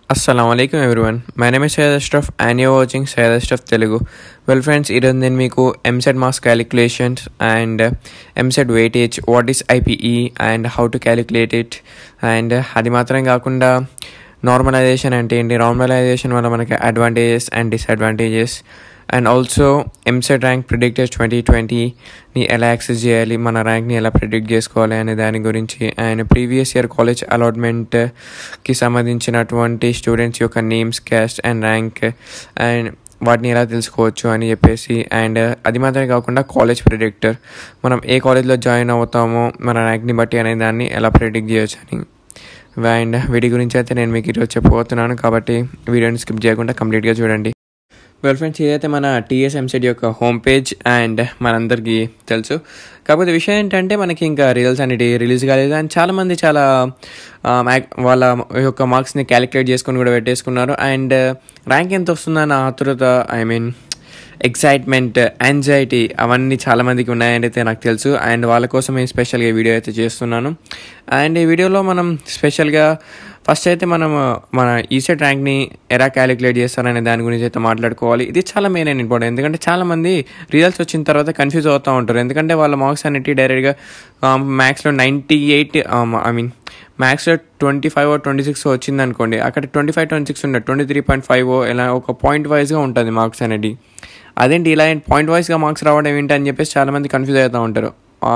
అస్సలం అయికం everyone my name is Syed Ashraf and you watching Syed Ashraf Telugu well friends ఈరోజు నేను మీకు EAMCET marks calculations and EAMCET weightage what is IPE and how to calculate it and అది మాత్రం కాకుండా నార్మలైజేషన్ అంటే ఏంటి నార్మలైజేషన్ వల్ల మనకి advantages and disadvantages and also EAMCET rank predictors twenty ట్వంటీని ఎలా యాక్సెస్ చేయాలి మన ర్యాంక్ని ఎలా ప్రిడిక్ట్ చేసుకోవాలి అనే దాని గురించి అండ్ ప్రీవియస్ ఇయర్ కాలేజ్ అలాట్మెంట్కి సంబంధించినటువంటి స్టూడెంట్స్ యొక్క names caste and rank and వాటిని ఎలా తెలుసుకోవచ్చు అని చెప్పేసి అండ్ అది మాత్రమే కాకుండా కాలేజ్ ప్రిడిక్టర్ మనం ఏ కాలేజ్లో జాయిన్ అవుతామో మన ర్యాంక్ని బట్టి అనే దాన్ని ఎలా ప్రిడిక్ట్ చేయొచ్చు అని అండ్ వీటి గురించి అయితే నేను మీకు ఈరోజు చెప్పబోతున్నాను కాబట్టి వీడియోని స్కిప్ చేయకుండా కంప్లీట్గా చూడండి వెల్ ఫ్రెండ్స్ ఇదైతే మన టీఎస్ ఎంసెట్ యొక్క హోమ్ పేజ్ అండ్ మనందరికీ తెలుసు కాకపోతే విషయం ఏంటంటే మనకి ఇంకా రిజల్ట్స్ అనేది రిలీజ్ కాలేదు అండ్ చాలామంది చాలా వాళ్ళ యొక్క మార్క్స్ని క్యాలిక్యులేట్ చేసుకొని కూడా పెట్టేసుకున్నారు అండ్ ర్యాంక్ ఎంత వస్తుందన్న ఆతురత ఐ మీన్ ఎక్సైట్మెంట్ యాంగ్జైటీ అవన్నీ చాలామందికి ఉన్నాయని అయితే నాకు తెలుసు అండ్ వాళ్ళ కోసం నేను స్పెషల్గా వీడియో అయితే చేస్తున్నాను అండ్ ఈ వీడియోలో మనం స్పెషల్గా ఫస్ట్ అయితే మనం మన ఈసెట్ ర్యాంక్ని ఎలా క్యాలిక్యులేట్ చేస్తారనే దాని గురించి అయితే మాట్లాడుకోవాలి ఇది చాలా మెయిన్ అండ్ ఇంపార్టెంట్ ఎందుకంటే చాలామంది రిజల్ట్స్ వచ్చిన తర్వాత కన్ఫ్యూజ్ అవుతూ ఉంటారు ఎందుకంటే వాళ్ళ మార్క్స్ అనేవి డైరెక్ట్గా మ్యాథ్స్లో నైంటీ ఎయిట్ ఐ మీన్ మ్యాథ్స్లో ట్వంటీ ఫైవ్ ట్వంటీ సిక్స్ వచ్చింది అనుకోండి అక్కడ ట్వంటీ ఫైవ్ ట్వంటీ సిక్స్ ఉండే ట్వంటీ త్రీ పాయింట్ ఫైవ్ ఇలా ఒక పాయింట్ వైజ్గా ఉంటుంది మార్క్స్ అనేది అదేంటి ఇలా పాయింట్ వైజ్గా మార్క్స్ రావడం ఏంటి అని చెప్పేసి చాలామంది కన్ఫ్యూజ్ అవుతూ ఉంటారు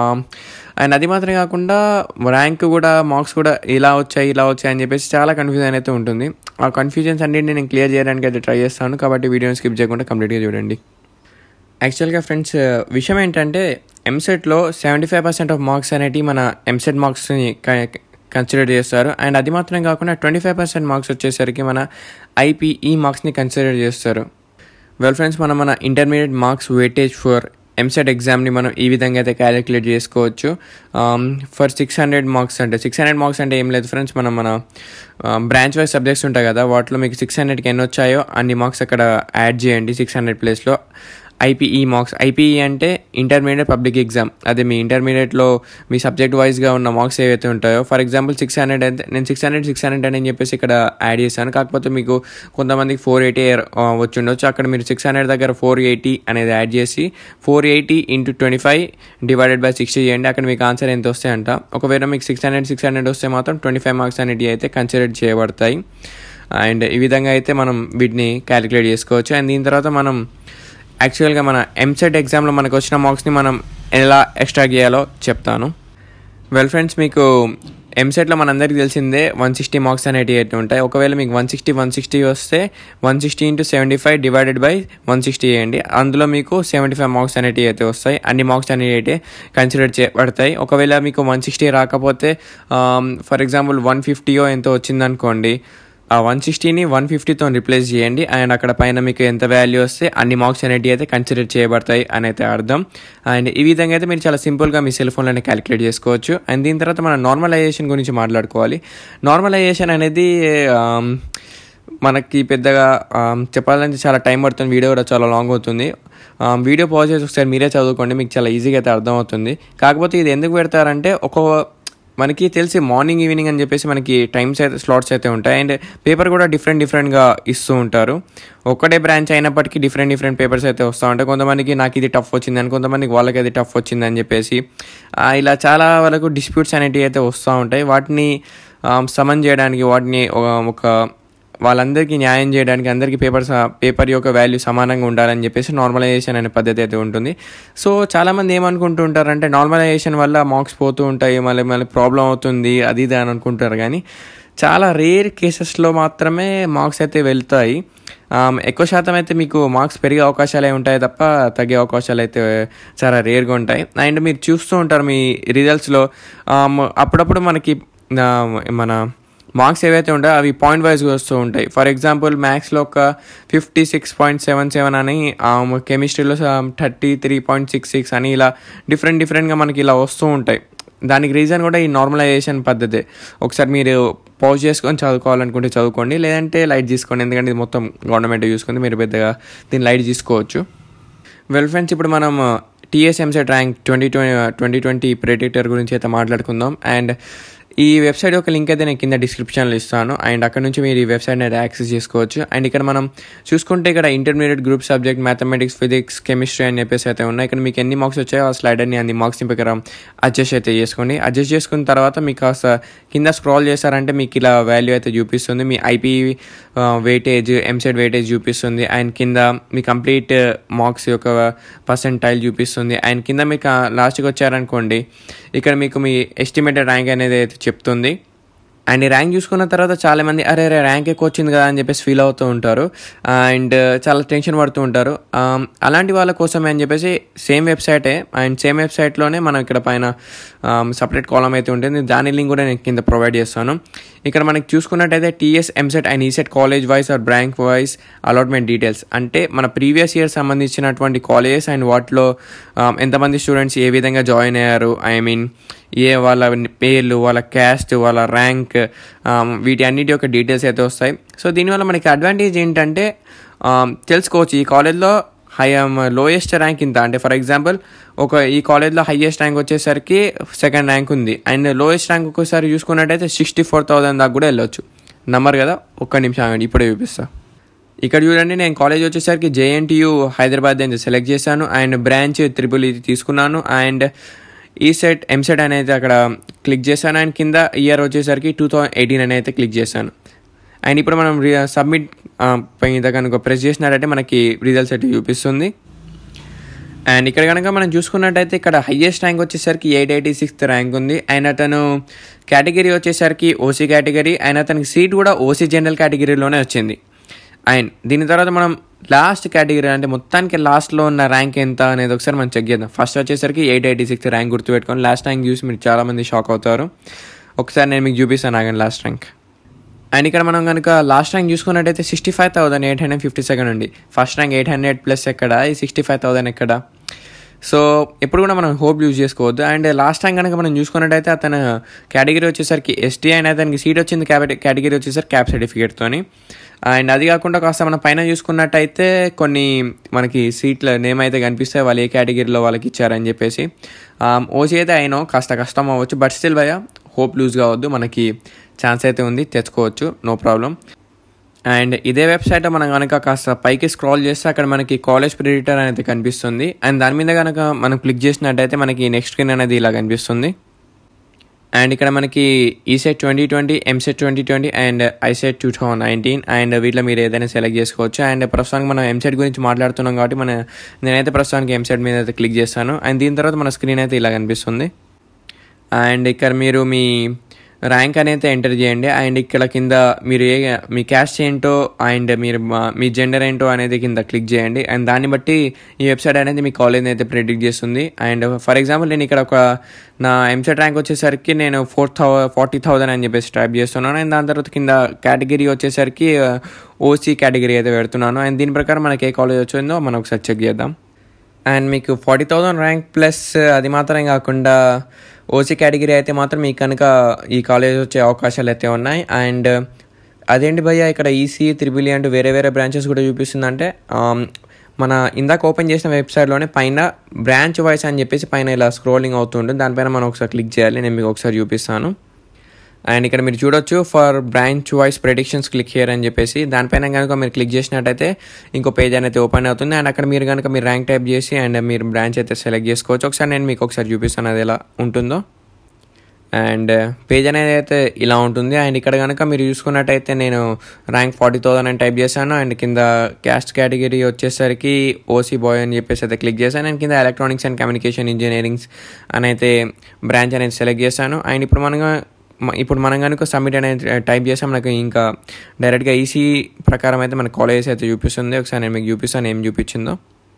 అండ్ అది మాత్రమే కాకుండా ర్యాంక్ కూడా మార్క్స్ కూడా ఇలా వచ్చాయి ఇలా వచ్చాయి అని చెప్పేసి చాలా కన్ఫ్యూజన్ అయితే ఉంటుంది ఆ కన్ఫ్యూజన్స్ అన్నింటిని నేను క్లియర్ చేయడానికి అయితే ట్రై చేస్తాను కాబట్టి వీడియోని స్కిప్ చేయకుండా కంప్లీట్గా చూడండి యాక్చువల్గా ఫ్రెండ్స్ విషయం ఏంటంటే ఎంసెట్లో seventy five percent of marks అనేటివి మన ఎంసెట్ మార్క్స్ని కన్సిడర్ చేస్తారు అండ్ అది మాత్రం కాకుండా ట్వంటీ ఫైవ్ పర్సెంట్ మార్క్స్ వచ్చేసరికి మన ఐపీఈ మార్క్స్ని కన్సిడర్ చేస్తారు వెల్ ఫ్రెండ్స్ మనం మన intermediate marks weightage for EAMCET ఎగ్జామ్ని మనం ఈ విధంగా అయితే క్యాలిక్యులేట్ చేసుకోవచ్చు ఫర్ సిక్స్ హండ్రెడ్ మార్క్స్ అంటే సిక్స్ హండ్రెడ్ మార్క్స్ అంటే ఏం లేదు ఫ్రెండ్స్ మనం మన బ్రాంచ్ వైజ్ సబ్జెక్ట్స్ ఉంటాయి కదా వాటిలో మీకు సిక్స్ హండ్రెడ్కి ఎన్ని వచ్చాయో అన్ని మార్క్స్ అక్కడ యాడ్ చేయండి సిక్స్ హండ్రెడ్ ప్లేస్లో ఐపీఈ మార్క్స్ ఐపీఈ అంటే ఇంటర్మీడియట్ పబ్లిక్ ఎగ్జామ్ అదే మీ ఇంటర్మీడియట్లో మీ సబ్జెక్ట్ వైజ్గా ఉన్న మార్క్స్ ఏవైతే ఉంటాయో ఫర్ ఎగ్జాంపుల్ సిక్స్ హండ్రెడ్ అయితే నేను సిక్స్ హండ్రెడ్ సిక్స్ హండ్రెడ్ అని చెప్పేసి ఇక్కడ యాడ్ చేశాను కాకపోతే మీకు కొంతమందికి ఫోర్ ఎయిటీ వచ్చి ఉండొచ్చు అక్కడ మీరు సిక్స్ హండ్రెడ్ దగ్గర ఫోర్ ఎయిటీ అనేది యాడ్ చేసి four eighty into twenty five divided by sixty చేయండి అక్కడ మీకు ఆన్సర్ ఎంత వస్తాయంట ఒకవేళ మీకు సిక్స్ హండ్రెడ్ సిక్స్ హండ్రెడ్ వస్తే మాత్రం ట్వంటీ ఫైవ్ మార్క్స్ అనేవి అయితే కన్సిడర్ చేయబడతాయి అండ్ ఈ విధంగా అయితే మనం వీటిని క్యాలిక్యులేట్ చేసుకోవచ్చు అండ్ దీని తర్వాత మనం యాక్చువల్గా మన ఎంసెట్ ఎగ్జామ్లో మనకు వచ్చిన మార్క్స్ని మనం ఎలా ఎక్స్ట్రా చేయాలో చెప్తాను వెల్ ఫ్రెండ్స్ మీకు ఎంసెట్లో మనందరికీ తెలిసిందే వన్ సిక్స్టీ మార్క్స్ అనేవి అయితే ఉంటాయి ఒకవేళ మీకు వన్ సిక్స్టీ వన్ సిక్స్టీ వస్తే one sixty into seventy five divided by one sixty చేయండి అందులో మీకు సెవెంటీ ఫైవ్ మార్క్స్ అనేవి అయితే వస్తాయి అన్ని మార్క్స్ అనేవి అయితే కన్సిడర్ చేయబడతాయి ఒకవేళ మీకు వన్ సిక్స్టీ రాకపోతే ఫర్ ఎగ్జాంపుల్ వన్ ఫిఫ్టీయో ఎంతో వచ్చిందనుకోండి ఆ వన్ సిక్స్టీని వన్ ఫిఫ్టీతో రిప్లేస్ చేయండి అండ్ అక్కడ పైన మీకు ఎంత వాల్యూ వస్తే అన్ని మార్క్స్ అనేవి అయితే కన్సిడర్ చేయబడతాయి అని అయితే అర్థం అండ్ ఈ విధంగా అయితే మీరు చాలా సింపుల్గా మీ సెల్ ఫోన్లోనే క్యాలిక్యులేట్ చేసుకోవచ్చు అండ్ దీని తర్వాత మనం నార్మలైజేషన్ గురించి మాట్లాడుకోవాలి నార్మలైజేషన్ అనేది మనకి పెద్దగా చెప్పాలంటే చాలా టైం పడుతుంది వీడియో కూడా చాలా లాంగ్ అవుతుంది వీడియో పాజ్ చేసి ఒకసారి మీరే చదువుకోండి మీకు చాలా ఈజీగా అయితే అర్థమవుతుంది కాకపోతే ఇది ఎందుకు పెడతారంటే ఒక మనకి తెలిసి మార్నింగ్ ఈవినింగ్ అని చెప్పేసి మనకి టైమ్స్ అయితే స్లాట్స్ అయితే ఉంటాయి అండ్ పేపర్ కూడా డిఫరెంట్ డిఫరెంట్గా ఇస్తూ ఉంటారు ఒక్కటే బ్రాంచ్ అయినప్పటికీ డిఫరెంట్ డిఫరెంట్ పేపర్స్ అయితే వస్తూ ఉంటాయి కొంతమందికి నాకు ఇది టఫ్ వచ్చిందని కొంతమందికి వాళ్ళకి అది టఫ్ వచ్చిందని చెప్పేసి ఇలా చాలా వరకు డిస్ప్యూట్స్ అనేటివి అయితే వస్తూ ఉంటాయి వాటిని సమన్ చేయడానికి వాటిని ఒక వాళ్ళందరికీ న్యాయం చేయడానికి అందరికీ పేపర్ పేపర్ యొక్క వాల్యూ సమానంగా ఉండాలని చెప్పేసి నార్మలైజేషన్ అనే పద్ధతి అయితే ఉంటుంది సో చాలామంది ఏమనుకుంటూ ఉంటారంటే నార్మలైజేషన్ వల్ల మార్క్స్ పోతూ ఉంటాయి మళ్ళీ మళ్ళీ ప్రాబ్లం అవుతుంది అది ఇది అని అనుకుంటారు కానీ చాలా రేర్ కేసెస్లో మాత్రమే మార్క్స్ అయితే వెళ్తాయి ఎక్కువ శాతం అయితే మీకు మార్క్స్ పెరిగే అవకాశాలే ఉంటాయి తప్ప తగ్గే అవకాశాలు అయితే చాలా రేర్గా ఉంటాయి అండ్ మీరు చూస్తూ ఉంటారు మీ రిజల్ట్స్లో అప్పుడప్పుడు మనకి మన మార్క్స్ ఏవైతే ఉంటాయో అవి పాయింట్ వైజ్గా వస్తూ ఉంటాయి ఫర్ ఎగ్జాంపుల్ మ్యాథ్స్లో ఒక fifty six point seven seven అని కెమిస్ట్రీలో thirty three point six six అని ఇలా డిఫరెంట్ డిఫరెంట్గా మనకి ఇలా వస్తూ ఉంటాయి దానికి రీజన్ కూడా ఈ నార్మలైజేషన్ పద్ధతి ఒకసారి మీరు పాజ్ చేసుకొని చదువుకోవాలనుకుంటే చదువుకోండి లేదంటే లైట్ తీసుకోండి ఎందుకంటే ఇది మొత్తం గవర్నమెంట్ చూసుకుంది మీరు పెద్దగా దీన్ని లైట్ తీసుకోవచ్చు వెల్ ఫ్రెండ్స్ ఇప్పుడు మనం TS EAMCET rank twenty twenty twenty twenty predictor గురించి అయితే మాట్లాడుకుందాం అండ్ ఈ వెబ్సైట్ యొక్క లింక్ అయితే నేను కింద డిస్క్రిప్షన్లో ఇస్తాను అండ్ అక్కడ నుంచి మీరు ఈ వెబ్సైట్ని అయితే యాక్సెస్ చేసుకోవచ్చు అండ్ ఇక్కడ మనం చూసుకుంటే ఇక్కడ intermediate group subject mathematics physics chemistry అని చెప్పేసి అయితే ఉన్నాయి ఇక్కడ మీకు ఎన్ని మార్క్స్ వచ్చాయో ఆ స్లైడర్ని అన్ని మార్క్స్ని ప్రకారం అడ్జస్ట్ అయితే చేసుకోండి అడ్జస్ట్ చేసుకున్న తర్వాత మీకు కాస్త కింద స్క్రాల్ చేశారంటే మీకు ఇలా వాల్యూ అయితే చూపిస్తుంది మీ ఐపీ వెయిటేజ్ ఎంసెట్ వెయిటేజ్ చూపిస్తుంది అండ్ కింద మీ కంప్లీట్ మార్క్స్ యొక్క పర్సెంటైల్ చూపిస్తుంది అండ్ కింద మీకు లాస్ట్కి వచ్చారనుకోండి ఇక్కడ మీకు మీ ఎస్టిమేటెడ్ ర్యాంక్ అనేది అయితే చెప్తుంది అండ్ ఈ ర్యాంక్ చూసుకున్న తర్వాత చాలామంది అరే అరే ర్యాంక్ ఎక్కువ వచ్చింది కదా అని చెప్పేసి ఫీల్ అవుతూ ఉంటారు అండ్ చాలా టెన్షన్ పడుతూ ఉంటారు Um, అలాంటి వాళ్ళ కోసమే అని చెప్పేసి సేమ్ వెబ్సైటే అండ్ సేమ్ వెబ్సైట్లోనే మనం ఇక్కడ పైన సపరేట్ కాలం అయితే ఉంటుంది దాని లింక్ కూడా నేను కింద ప్రొవైడ్ చేస్తాను ఇక్కడ మనకి చూసుకున్నట్టయితే TS EAMCET and ECET college wise or branch wise allotment details అంటే మన ప్రీవియస్ ఇయర్ సంబంధించినటువంటి కాలేజెస్ అండ్ వాటిలో um, ఎంతమంది స్టూడెంట్స్ ఏ విధంగా జాయిన్ అయ్యారు ఐ మీన్ ఏ వాళ్ళ పేర్లు వాళ్ళ క్యాస్ట్ వాళ్ళ ర్యాంక్ వీటి అన్నిటి యొక్క డీటెయిల్స్ అయితే వస్తాయి సో దీనివల్ల మనకి అడ్వాంటేజ్ ఏంటంటే um, తెలుసుకోవచ్చు ఈ కాలేజ్లో హై లోయెస్ట్ ర్యాంక్ ఇంత అంటే ఫర్ ఎగ్జాంపుల్ ఒక ఈ కాలేజ్లో హైయెస్ట్ ర్యాంక్ వచ్చేసరికి సెకండ్ ర్యాంక్ ఉంది అండ్ లోయెస్ట్ ర్యాంక్ ఒక్కసారి చూసుకున్నట్టయితే సిక్స్టీ ఫోర్ థౌసండ్ దాకా కూడా వెళ్ళొచ్చు నమ్మరు కదా ఒక్క నిమిషం ఆగండి ఇప్పుడే చూపిస్తా ఇక్కడ చూడండి నేను కాలేజ్ వచ్చేసరికి జేఎన్టీయూ హైదరాబాద్ అని సెలెక్ట్ చేశాను అండ్ బ్రాంచ్ త్రిపుల్ ఇది తీసుకున్నాను అండ్ ఈ సెట్ ఎంసెట్ అనేది అక్కడ క్లిక్ చేశాను అండ్ కింద ఇయర్ వచ్చేసరికి టూ థౌజండ్ ఎయిటీన్ అని అయితే క్లిక్ చేశాను అండ్ ఇప్పుడు మనం సబ్మిట్ పైన కనుక ప్రెస్ చేసినట్టయితే మనకి రిజల్ట్స్ అయితే చూపిస్తుంది అండ్ ఇక్కడ కనుక మనం చూసుకున్నట్టయితే ఇక్కడ హయ్యెస్ట్ ర్యాంక్ వచ్చేసరికి ఎయిట్ ఎయిటీ సిక్స్త్ ర్యాంక్ ఉంది అండ్ అతను కేటగిరీ వచ్చేసరికి ఓసీ కేటగిరీ అండ్ అతనికి సీట్ కూడా ఓసీ జనరల్ కేటగిరీలోనే వచ్చింది అండ్ దీని తర్వాత మనం లాస్ట్ కేటగిరీ అంటే మొత్తానికి లాస్ట్లో ఉన్న ర్యాంక్ ఎంత అనేది ఒకసారి మనం చెక్ చేద్దాం ఫస్ట్ వచ్చేసరికి ఎయిట్ ఎయిటీ సిక్స్ ర్యాంక్ గుర్తుపెట్టుకొని లాస్ట్ ర్యాంక్ చూసి మీరు చాలామంది షాక్ అవుతారు ఒకసారి నేను మీకు చూపిస్తాను ఆగండి లాస్ట్ ర్యాంక్ అండ్ ఇక్కడ మనం కనుక లాస్ట్ ర్యాంక్ చూసుకున్నట్టయితే sixty five thousand eight hundred fifty second ఉంది first rank eight hundred plus ఎక్కడ ఈ సిక్స్టీ ఫైవ్ థౌసండ్ ఎక్కడ సో ఎప్పుడు కూడా మనం హోప్ యూజ్ చేసుకోవద్దు అండ్ లాస్ట్ టైం కనుక మనం చూసుకున్నట్టయితే అతను కేటగిరీ వచ్చేసరికి ఎస్టీ అండ్ అతనికి సీట్ వచ్చింది క్యాబెట్ కేటగిరీ వచ్చేసరికి క్యాప్ సర్టిఫికేట్తోని అండ్ అది కాకుండా కాస్త మనం పైన చూసుకున్నట్టయితే కొన్ని మనకి సీట్ల నేమ్ అయితే కనిపిస్తాయి వాళ్ళు ఏ కేటగిరీలో వాళ్ళకి ఇచ్చారని చెప్పేసి ఓసీ అయితే అయినో కాస్త కష్టం అవ్వచ్చు బట్ స్టిల్ భయ హోప్ లూజ్ కావద్దు మనకి ఛాన్స్ అయితే ఉంది తెచ్చుకోవచ్చు నో ప్రాబ్లం అండ్ ఇదే వెబ్సైట్ మనం కనుక కాస్త పైకి స్క్రాల్ చేస్తే అక్కడ మనకి కాలేజ్ ప్రిడిటర్ అనేది కనిపిస్తుంది అండ్ దాని మీద కనుక మనం క్లిక్ చేసినట్టయితే మనకి నెక్స్ట్ స్క్రీన్ అనేది ఇలా కనిపిస్తుంది అండ్ ఇక్కడ మనకి ECET twenty twenty EAMCET twenty twenty and ICET two thousand nineteen and వీటిలో మీరు ఏదైనా సెలెక్ట్ చేసుకోవచ్చు అండ్ ప్రస్తుతానికి మనం ఎంసెట్ గురించి మాట్లాడుతున్నాం కాబట్టి మన నేనైతే ప్రస్తుతానికి ఎంసెట్ మీద అయితే క్లిక్ చేస్తాను అండ్ దీని తర్వాత మన స్క్రీన్ అయితే ఇలా కనిపిస్తుంది అండ్ ఇక్కడ మీరు మీ ర్యాంక్ అనేది ఎంటర్ చేయండి అండ్ ఇక్కడ కింద మీరు ఏ మీ క్యాస్ట్ ఏంటో అండ్ మీరు మా- మీ జెండర్ ఏంటో అనేది కింద క్లిక్ చేయండి అండ్ దాన్ని బట్టి ఈ వెబ్సైట్ అనేది మీ కాలేజ్ అయితే ప్రిడిక్ట్ చేస్తుంది అండ్ ఫర్ ఎగ్జాంపుల్ నేను ఇక్కడ ఒక నా ఎంసెట్ ర్యాంక్ వచ్చేసరికి నేను ఫోర్ థౌ ఫార్టీ థౌసండ్ అని చెప్పేసి టైప్ చేస్తున్నాను అండ్ దాని తర్వాత కింద కేటగిరీ వచ్చేసరికి ఓసీ కేటగిరీ అయితే పెడుతున్నాను అండ్ దీని ప్రకారం మనకి ఏ కాలేజ్ వచ్చిందో మనం ఒకసారి చెక్ చేద్దాం అండ్ మీకు ఫార్టీ థౌజండ్ ర్యాంక్ ప్లస్ అది మాత్రం కాకుండా ఓసీ కేటగిరీ అయితే మాత్రం మీకు కనుక ఈ కాలేజ్ వచ్చే అవకాశాలు అయితే ఉన్నాయి అండ్ అదేంటి భయ్య ఇక్కడ ఈసీ త్రిబుల్ అంటూ వేరే వేరే బ్రాంచెస్ కూడా చూపిస్తుందంటే ఆమ్, మన ఇందాక ఓపెన్ చేసిన వెబ్సైట్లోనే పైన బ్రాంచ్ వైస్ అని చెప్పేసి పైన ఇలా స్క్రోలింగ్ అవుతుంటుంది దానిపైన మనం ఒకసారి క్లిక్ చేయాలి నేను మీకు ఒకసారి చూపిస్తాను అండ్ ఇక్కడ మీరు చూడొచ్చు for branch wise predictions click here అని చెప్పేసి దానిపైన కనుక మీరు క్లిక్ చేసినట్టయితే ఇంకో పేజ్ అనేది ఓపెన్ అవుతుంది అండ్ అక్కడ మీరు కనుక మీరు ర్యాంక్ టైప్ చేసి అండ్ మీరు బ్రాంచ్ అయితే సెలెక్ట్ చేసుకోవచ్చు ఒకసారి నేను మీకు ఒకసారి చూపిస్తాను అది ఎలా ఉంటుందో అండ్ పేజ్ అనేది అయితే ఇలా ఉంటుంది అండ్ ఇక్కడ కనుక మీరు చూసుకున్నట్టయితే నేను ర్యాంక్ ఫార్టీ థౌసండ్ అని టైప్ చేశాను అండ్ కింద క్యాస్ట్ కేటగిరీ వచ్చేసరికి ఓసీ బాయ్ అని చెప్పేసి అయితే క్లిక్ చేశాను అండ్ కింద ఎలక్ట్రానిక్స్ అండ్ కమ్యూనికేషన్ ఇంజనీరింగ్స్ అని అయితే బ్రాంచ్ అనేది సెలెక్ట్ చేశాను అండ్ ఇప్పుడు మనం మ- ఇప్పుడు మనం కనుక సబ్మిట్ అనేది టైప్ చేసాం మనకు ఇంకా డైరెక్ట్గా ఈసీ ప్రకారం అయితే మన కాలేజెస్ అయితే చూపిస్తుంది ఒకసారి నేను మీకు చూపిస్తాను ఏం చూపించిందో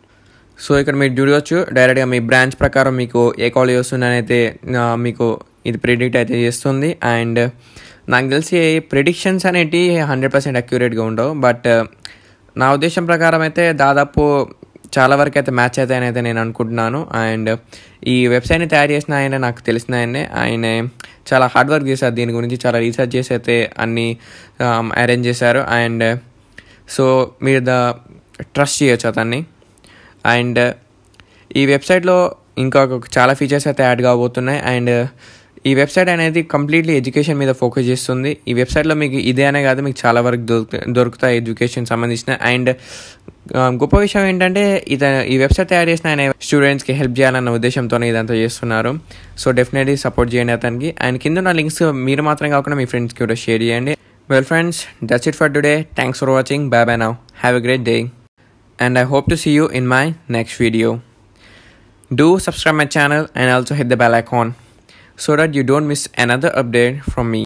సో ఇక్కడ మీరు చూడవచ్చు డైరెక్ట్గా మీ బ్రాంచ్ ప్రకారం మీకు ఏ కాలేజ్ వస్తుందని అయితే ఆ, మీకు ఇది ప్రిడిక్ట్ అయితే చేస్తుంది అండ్ నాకు తెలిసి ప్రిడిక్షన్స్ అనేటివి హండ్రెడ్ పర్సెంట్ అక్యురేట్గా ఉండవు బట్ నా ఉద్దేశం ప్రకారం అయితే దాదాపు చాలా వరకు అయితే మ్యాచ్ అయితే అయితే నేను అనుకుంటున్నాను అండ్ ఈ వెబ్సైట్ని తయారు చేసిన ఆయన నాకు తెలిసిన ఆయనే ఆయన చాలా హార్డ్ వర్క్ చేశారు దీని గురించి చాలా రీసెర్చ్ చేసి అయితే అన్నీ అరేంజ్ చేశారు అండ్ సో మీరు ద ట్రస్ట్ చేయొచ్చు అతన్ని అండ్ ఈ వెబ్సైట్లో ఇంకా ఒక- చాలా ఫీచర్స్ అయితే యాడ్ కాబోతున్నాయి అండ్ ఈ వెబ్సైట్ అనేది కంప్లీట్లీ ఎడ్యుకేషన్ మీద ఫోకస్ చేస్తుంది ఈ వెబ్సైట్లో మీకు ఇదే అనే కాదు మీకు చాలా వరకు దొరుకుతాయి దొరుకుతాయి ఎడ్యుకేషన్ సంబంధించిన అండ్ గొప్ప విషయం ఏంటంటే ఇత ఈ వెబ్సైట్ తయారు చేసిన ఆయన స్టూడెంట్స్కి హెల్ప్ చేయాలన్న ఉద్దేశంతోనే ఇదంతా చేస్తున్నారు సో డెఫినెట్లీ సపోర్ట్ చేయండి అతనికి అండ్ కింద ఉన్న లింక్స్ మీరు మాత్రం కాకుండా మీ ఫ్రెండ్స్కి కూడా షేర్ చేయండి well friends that's it for today thanks for watching bye bye now have a great day and I hope to see you in my next video. Do subscribe my channel and also hit the bell icon so that you don't miss another update from me.